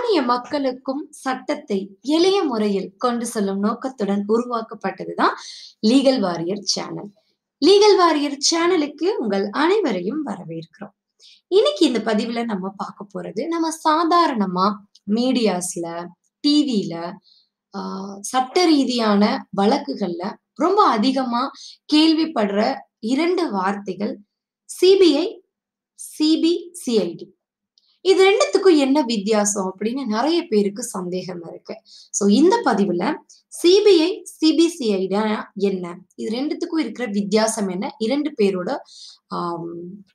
சாமானிய மக்களுக்கும் சட்டத்தை எளிய முறையில் கொண்டு செல்லும் நோக்கத்துடன் உருவாக்கப்பட்டதுதான் legal warrior channel legal warrior சேனலுக்கு உங்கள் அனைவரையும் வரவேற்கிறோம் இன்னைக்கு இந்த பதிவுல நம்ம பார்க்க போறது நம்ம சாதாரணமா மீடியாஸ்ல டிவில சட்ட ரீதியான வழக்குகள்ல ரொம்ப அதிகமா கேள்விப்படுற இரண்டு வார்த்தைகள் சிபிஐ சிபிசிஐடி இது ரெண்டுத்துக்கும் என்ன வித்தியாசம் அப்படின்னு நிறைய பேருக்கு சந்தேகம் இருக்கு சோ இந்த பதிவுல சிபிஐ சிபிசிஐடா என்ன இது ரெண்டுத்துக்கும் இருக்கிற வித்தியாசம் என்ன இரண்டு பேரோட ஆஹ்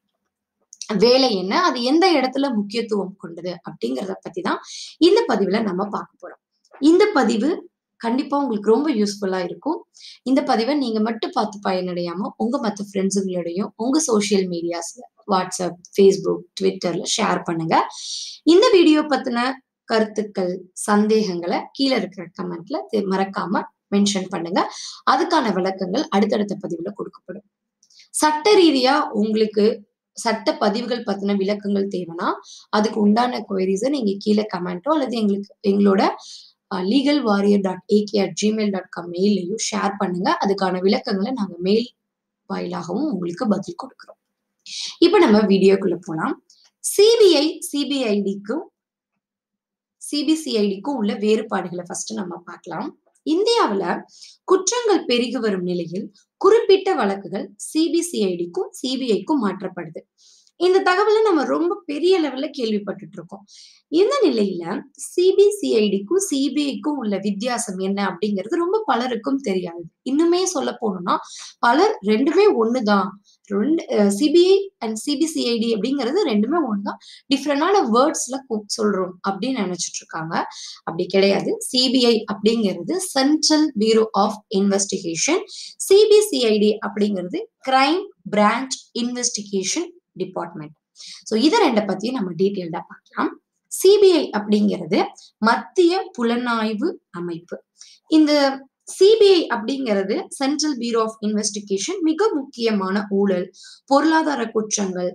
வேலை என்ன அது எந்த இடத்துல முக்கியத்துவம் கொண்டது அப்படிங்கறத பத்தி தான் இந்த பதிவுல நம்ம பார்க்க போறோம் இந்த பதிவு கண்டிப்பா உங்களுக்கு ரொம்ப யூஸ்ஃபுல்லா இருக்கும் இந்த பதிவை நீங்க மட்டும் பார்த்து பயனடையாம உங்க மற்ற ஃப்ரெண்ட்ஸுங்களோடையும் உங்க சோசியல் மீடியாஸ்ல வாட்ஸ்அப் ஃபேஸ்புக் ட்விட்டர்ல ஷேர் பண்ணுங்க இந்த வீடியோ பத்தின கருத்துக்கள் சந்தேகங்களை கீழே இருக்கிற கமெண்ட்ல மறக்காம மென்ஷன் பண்ணுங்க அதுக்கான விளக்கங்கள் அடுத்தடுத்த பதிவுல கொடுக்கப்படும் சட்ட ரீதியா உங்களுக்கு சட்ட பதிவுகள் பத்தின விளக்கங்கள் தேவைன்னா அதுக்கு உண்டான கொயரிஸை நீங்க கீழே கமெண்ட்டோ அல்லது எங்களுக்கு எங்களோட legal warrior dot AK at Gmail dot com மெயிலையும் ஷேர் பண்ணுங்க அதுக்கான விளக்கங்களை நாங்க மெயில் வாயிலாகவும் உங்களுக்கு பதில் கொடுக்குறோம் இப்ப நம்ம வீடியோக்குள்ள போலாம் சிபிஐ சிபிஐடிக்கும் சிபிசிஐடிக்கும் உள்ள வேறுபாடுகளை ஃபர்ஸ்ட் நம்ம பார்க்கலாம் இந்தியாவுல குற்றங்கள் பெருகி வரும் நிலையில் குறிப்பிட்ட வழக்குகள் சிபிசிஐடிக்கும் சிபிஐக்கும் மாற்றப்படுது இந்த தகவலை நம்ம ரொம்ப பெரிய லெவல்ல கேள்விப்பட்டுட்டு இருக்கோம் இந்த நிலையில சிபிசிஐடிக்கும் சிபிஐக்கும் உள்ள வித்தியாசம் என்ன அப்படிங்கிறது ரொம்ப பலருக்கும் தெரியாது இன்னுமே சொல்ல போனோம்னா பலர் ரெண்டுமே ஒண்ணுதான் ரெண்டு சிபிஐ அண்ட் சிபிசிஐடி அப்படிங்கிறது ரெண்டுமே ஒண்ணுதான் டிஃப்ரெண்டான வேர்ட்ஸ்ல சொல்றோம் அப்படின்னு நினைச்சிட்டு இருக்காங்க அப்படி கிடையாது சிபிஐ அப்படிங்கிறது central bureau of investigation CBCID அப்படிங்கிறது crime branch investigation department so இதை ரெண்டை பத்தியும் நம்ம டீட்டெயில்டா பார்க்கலாம் சிபிஐ அப்படிங்கிறது மத்திய புலனாய்வு அமைப்பு இந்த சிபிஐ அப்படிங்கிறது சென்ட்ரல் பியூரோ ஆஃப் இன்வெஸ்டிகேஷன் மிக முக்கியமான ஊழல் பொருளாதார குற்றங்கள்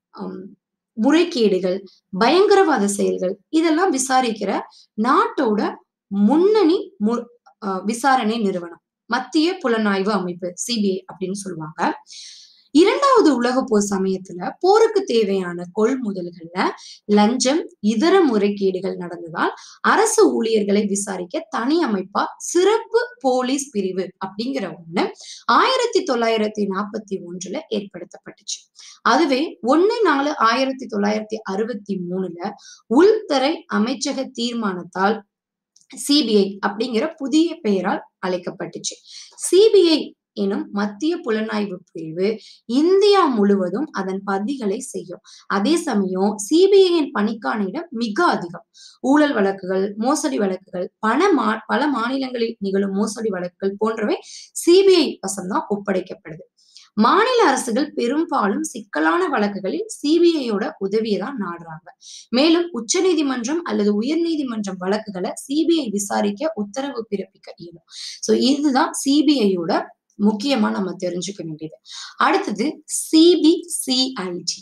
முறைகேடுகள் பயங்கரவாத செயல்கள் இதெல்லாம் விசாரிக்கிற நாட்டோட முன்னணி விசாரணை நிறுவனம் மத்திய புலனாய்வு அமைப்பு சிபிஐ அப்படின்னு சொல்லுவாங்க இரண்டாவது உலக போர் சமயத்துல போருக்கு தேவையான கொள்முதல்கள்ல லஞ்சம் இதர முறைகேடுகள் நடந்ததால் அரசு ஊழியர்களை விசாரிக்க தனி அமைப்பா சிறப்பு போலீஸ் பிரிவு அப்படிங்கிற ஒண்ணு ஆயிரத்தி தொள்ளாயிரத்தி நாற்பத்தி ஒன்றுல ஏற்படுத்தப்பட்டுச்சு அதுவே ஒன்னு நாலு ஆயிரத்தி தொள்ளாயிரத்தி அறுபத்தி மூணுல உள்துறை அமைச்சக தீர்மானத்தால் சிபிஐ அப்படிங்கிற புதிய பெயரால் அழைக்கப்பட்டுச்சு சிபிஐ எனும் மத்திய புலனாய்வு பிரிவு இந்தியா முழுவதும் அதன் பதிகளை செய்யும் அதே சமயம் சிபிஐயின் பணிக்கான இடம் மிக அதிகம் ஊழல் வழக்குகள் மோசடி வழக்குகள் பண மா பல மாநிலங்களில் நிகழும் மோசடி வழக்குகள் போன்றவை சிபிஐ வசம்தான் ஒப்படைக்கப்படுது மாநில அரசுகள் பெரும்பாலும் சிக்கலான வழக்குகளில் சிபிஐயோட உதவியை தான் நாடுறாங்க மேலும் உச்ச நீதிமன்றம் அல்லது உயர் நீதிமன்றம் வழக்குகளை சிபிஐ விசாரிக்க உத்தரவு பிறப்பிக்க இயலும் சோ இதுதான் சிபிஐயோட முக்கியமா நம்ம தெரிஞ்சுக்க வேண்டியது அடுத்தது சிபிசிஐடி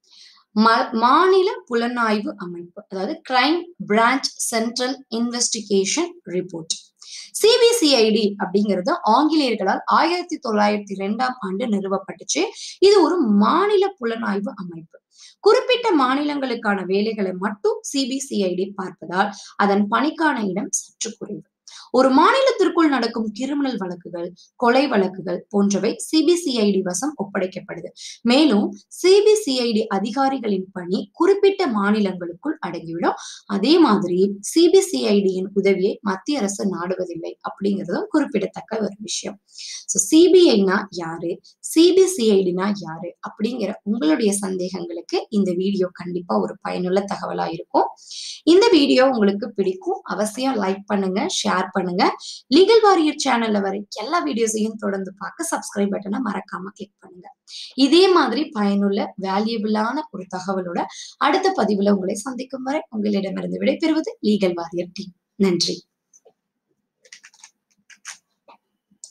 மாநில புலனாய்வு அமைப்பு அதாவது crime branch central investigation report CBCID அப்படிங்கிறது ஆங்கிலேயர்களால் ஆயிரத்தி தொள்ளாயிரத்தி ரெண்டாம் ஆண்டு நிறுவப்பட்டுச்சு இது ஒரு மாநில புலனாய்வு அமைப்பு குறிப்பிட்ட மாநிலங்களுக்கான வேலைகளை மட்டும் சிபிசிஐடி பார்ப்பதால் அதன் பணிக்கான இடம் சற்று குறைவு ஒரு மாநிலத்திற்குள் நடக்கும் கிரிமினல் வழக்குகள் கொலை வழக்குகள் போன்றவை சிபிசிஐடி வசம் ஒப்படைக்கப்படுது மேலும் சிபிசிஐடி அதிகாரிகளின் பணி குறிப்பிட்ட மாநிலங்களுக்குள் அடங்கிவிடும் அதே மாதிரி சிபிசிஐடியின் உதவியை மத்திய அரசு நாடுவதில்லை அப்படிங்கிறதும் குறிப்பிடத்தக்க ஒரு விஷயம் ஸோ சிபிஐனா யாரு சிபிசிஐடினா யாரு அப்படிங்கிற உங்களுடைய சந்தேகங்களுக்கு இந்த வீடியோ கண்டிப்பா ஒரு பயனுள்ள தகவலா இருக்கும் இந்த வீடியோ உங்களுக்கு பிடிக்கும் அவசியம் லைக் பண்ணுங்க ஷேர் பண்ணுங்க லீகல் வாரியர் சேனல்ல வர எல்லா வீடியோஸையும் தொடர்ந்து பார்க்க சப்ஸ்கிரைப் பட்டனை மறக்காம கிளிக் பண்ணுங்க இதே மாதிரி பயனுள்ள வேல்யூபிளான ஒரு தகவலோட அடுத்த பதிவுல உங்களை சந்திக்கும் வரை உங்களிடமிருந்து விடைபெறுவது லீகல் வாரியர் டீம் நன்றி